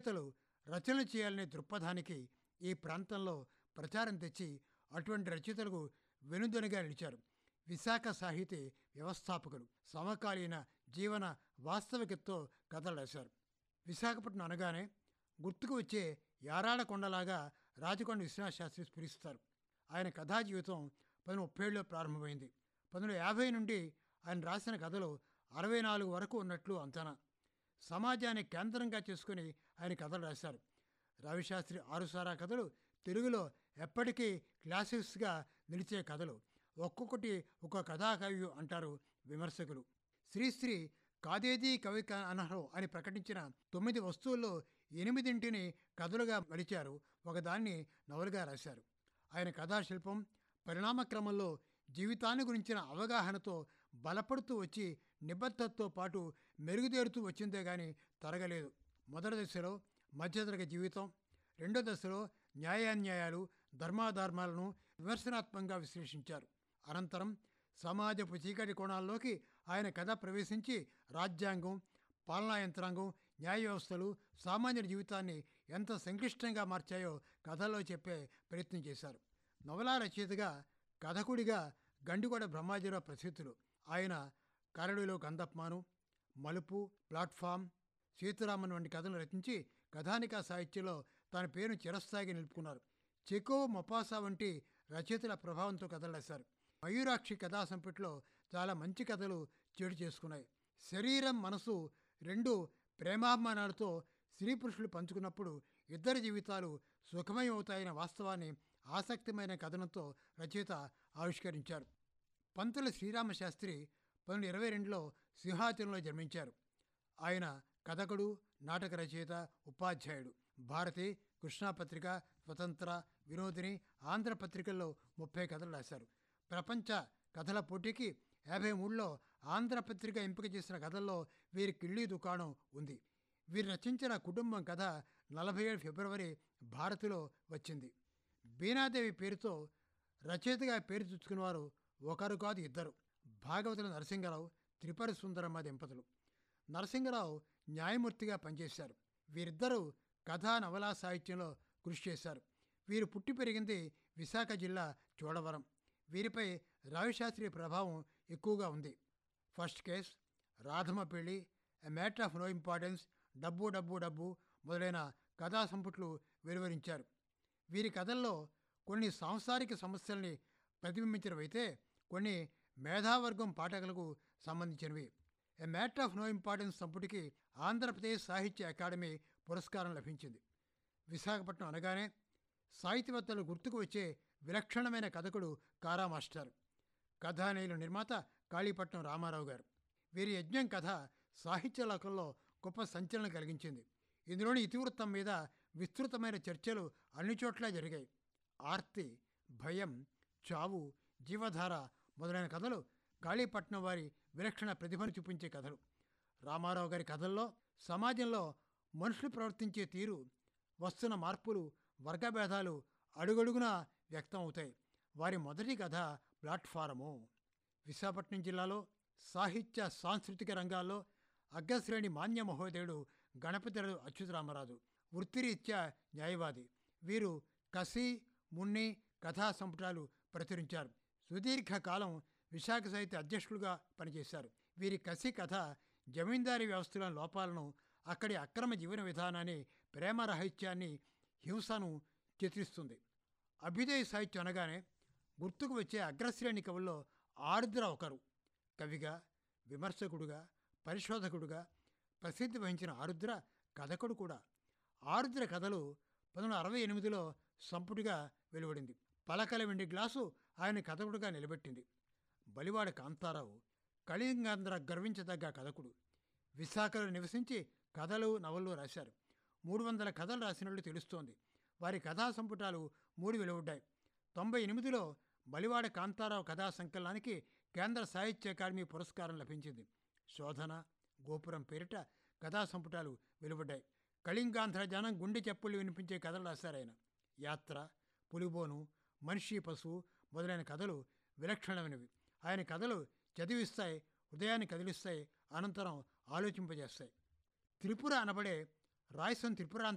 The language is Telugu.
రచయితలు రచనలు చేయాలనే దృక్పథానికి ఈ ప్రాంతంలో ప్రచారం తెచ్చి అటువంటి రచయితలకు వెనుదొనగా నిలిచారు విశాఖ సాహితీ వ్యవస్థాపకులు సమకాలీన జీవన వాస్తవికతతో కథలు రాశారు విశాఖపట్నం అనగానే గుర్తుకు వచ్చే యారాడ కొండలాగా రాజకొండ విశ్వనాథ శాస్త్రి స్ఫురిస్తారు ఆయన కథా జీవితం పంతొమ్మిది ముప్పైలో ప్రారంభమైంది పంతొమ్మిది యాభై నుండి ఆయన రాసిన కథలు అరవై నాలుగు వరకు ఉన్నట్లు అంచనా సమాజాన్ని కేంద్రంగా చేసుకుని ఆయన కథలు రాశారు రవిశాస్త్రి ఆరుసారా కథలు తెలుగులో ఎప్పటికీ క్లాసిక్స్గా నిలిచే కథలు ఒక్కొక్కటి ఒక కథాకవి అంటారు విమర్శకులు శ్రీశ్రీ కాదేదీ కవి క- అనర్హం అని ప్రకటించిన తొమ్మిది వస్తువుల్లో ఎనిమిదింటిని కథలుగా మలిచారు ఒకదాన్ని నవలుగా రాశారు ఆయన కథాశిల్పం పరిణామక్రమంలో జీవితాన్ని గురించిన అవగాహనతో బలపడుతూ వచ్చి నిబద్ధతతో పాటు మెరుగుదేరుతూ వచ్చిందే కానీ తరగలేదు మొదటి దశలో మధ్యతరగతి జీవితం రెండో దశలో న్యాయాన్యాయాలు ధర్మాధర్మాలను విమర్శనాత్మకంగా విశ్లేషించారు అనంతరం సమాజపు చీకటి కోణాల్లోకి ఆయన కథ ప్రవేశించి రాజ్యాంగం పాలనా యంత్రాంగం న్యాయ వ్యవస్థలు సామాన్య జీవితాన్ని ఎంత సంక్లిష్టంగా మార్చాయో కథల్లో చెప్పే ప్రయత్నం చేశారు నవలా రచయితగా కథకుడిగా గండిగొడ బ్రహ్మాజీరావు ప్రసిద్ధులు ఆయన కరడులో గంధప్మాను మలుపు ప్లాట్ఫామ్ సీతారామన్ వంటి కథలు రచించి కథానికా సాహిత్యంలో తన పేరును చిరస్థాయిగా నిలుపుకున్నారు చెకో మొపాసా వంటి రచయితల ప్రభావంతో కథలు రాశారు మయూరాక్షి కథా సంపుటిలో చాలా మంచి కథలు చేడు చేసుకున్నాయి శరీరం మనసు రెండు ప్రేమాభిమానాలతో స్త్రీ పురుషులు పంచుకున్నప్పుడు ఇద్దరి జీవితాలు సుఖమయం అవుతాయనే వాస్తవాన్ని ఆసక్తిమైన కథనంతో రచయిత ఆవిష్కరించారు పంతుల శ్రీరామశాస్త్రి పంతొమ్మిది ఇరవై రెండులో సింహాచలంలో జన్మించారు ఆయన కథకుడు నాటక రచయిత ఉపాధ్యాయుడు భారతి కృష్ణాపత్రిక స్వతంత్ర వినోదిని ఆంధ్రపత్రికల్లో ముప్పై కథలు రాశారు ప్రపంచ కథల పోటీకి యాభై మూడులో ఆంధ్రపత్రిక ఎంపిక చేసిన కథల్లో వీరి కిళ్ళీ దుకాణం ఉంది వీరు రచించిన కుటుంబం కథ నలభై ఏడు ఫిబ్రవరి భారతిలో వచ్చింది బీనాదేవి పేరుతో రచయితగా పేరు తెచ్చుకున్నవారు ఒకరు కాదు ఇద్దరు భాగవతుల నరసింహరావు త్రిపుర సుందరమ్మ దంపతులు నరసింహరావు న్యాయమూర్తిగా పనిచేశారు వీరిద్దరూ కథా నవలా సాహిత్యంలో కృషి చేశారు వీరు పుట్టి పెరిగింది విశాఖ జిల్లా చోడవరం వీరిపై రవిశాస్త్రి ప్రభావం ఎక్కువగా ఉంది ఫస్ట్ కేస్ రాధమ్మ పెళ్ళి a matter of no importance డబ్బు డబ్బు డబ్బు మొదలైన కథా సంపుట్లు వెలువరించారు వీరి కథల్లో కొన్ని సాంసారిక సమస్యల్ని ప్రతిబింబించినవైతే కొన్ని మేధావర్గం పాఠకులకు సంబంధించినవి a matter of no importance సంపుటికి ఆంధ్రప్రదేశ్ సాహిత్య అకాడమీ పురస్కారం లభించింది విశాఖపట్నం అనగానే సాహిత్యవేత్తలు గుర్తుకు వచ్చే విలక్షణమైన కథకుడు కారా మాస్టర్ కథానేయుల నిర్మాత కాళీపట్నం రామారావు గారు వీరి యజ్ఞం కథ సాహిత్య లోకంలో గొప్ప సంచలనం కలిగించింది ఇందులోని ఇతివృత్తం మీద విస్తృతమైన చర్చలు అన్ని చోట్ల జరిగాయి ఆర్తి భయం చావు జీవధార మొదలైన కథలు కాళీపట్నం వారి విలక్షణ ప్రతిభను చూపించే కథలు రామారావు గారి కథల్లో సమాజంలో మనుషులు ప్రవర్తించే తీరు వస్తున్న మార్పులు వర్గభేదాలు అడుగడుగునా వ్యక్తం అవుతాయి వారి మొదటి కథ ప్లాట్ఫారము విశాఖపట్నం జిల్లాలో సాహిత్య సాంస్కృతిక రంగాల్లో అగ్రశ్రేణి మాన్య మహోదయుడు గణపతిరాడు అచ్యుతరామరాజు వృత్తిరీత్యా న్యాయవాది వీరు కసి మున్ని కథా సంపుటాలు ప్రచురించారు సుదీర్ఘకాలం విశాఖ సాహిత్య అధ్యక్షులుగా పనిచేశారు వీరి కసి కథ జమీందారీ వ్యవస్థలోని లోపాలను అక్కడి అక్రమ జీవన విధానాన్ని ప్రేమ రహిత్యాన్ని హింసను చిత్రిస్తుంది అభ్యుదయ సాహిత్యం అనగానే గుర్తుకు వచ్చే అగ్రశ్రేణి కవుల్లో ఆరుద్ర ఒకరు కవిగా విమర్శకుడుగా పరిశోధకుడుగా ప్రసిద్ధి వహించిన ఆరుద్ర కథకుడు కూడా ఆరుద్ర కథలు పంతొమ్మిది అరవై ఎనిమిదిలో సంపుటిగా వెలువడింది పలకల వెండి గ్లాసు ఆయన కథకుడుగా నిలబెట్టింది బలివాడ కాంతారావు కళింగాంధ్ర గర్వించదగ్గ కథకుడు విశాఖలో నివసించి కథలు నవలు రాశారు మూడు వందల కథలు రాసినట్లు తెలుస్తోంది వారి కథా సంపుటాలు మూడు వెలువడ్డాయి తొంభై ఎనిమిదిలో బలివాడ కాంతారావు కథా సంకలనానికి కేంద్ర సాహిత్య అకాడమీ పురస్కారం లభించింది శోధన గోపురం పేరిట కథా సంపుటాలు వెలువడ్డాయి కళింగాంధ్ర జనం గుండె చెప్పులు వినిపించే కథలు రాశారాయన యాత్ర పులిబోను మనిషి పశువు మొదలైన కథలు విలక్షణమైనవి ఆయన కథలు చదివిస్తాయి హృదయాన్ని కదిలిస్తాయి అనంతరం ఆలోచింపజేస్తాయి త్రిపుర అనబడే రాయసం త్రిపురాంత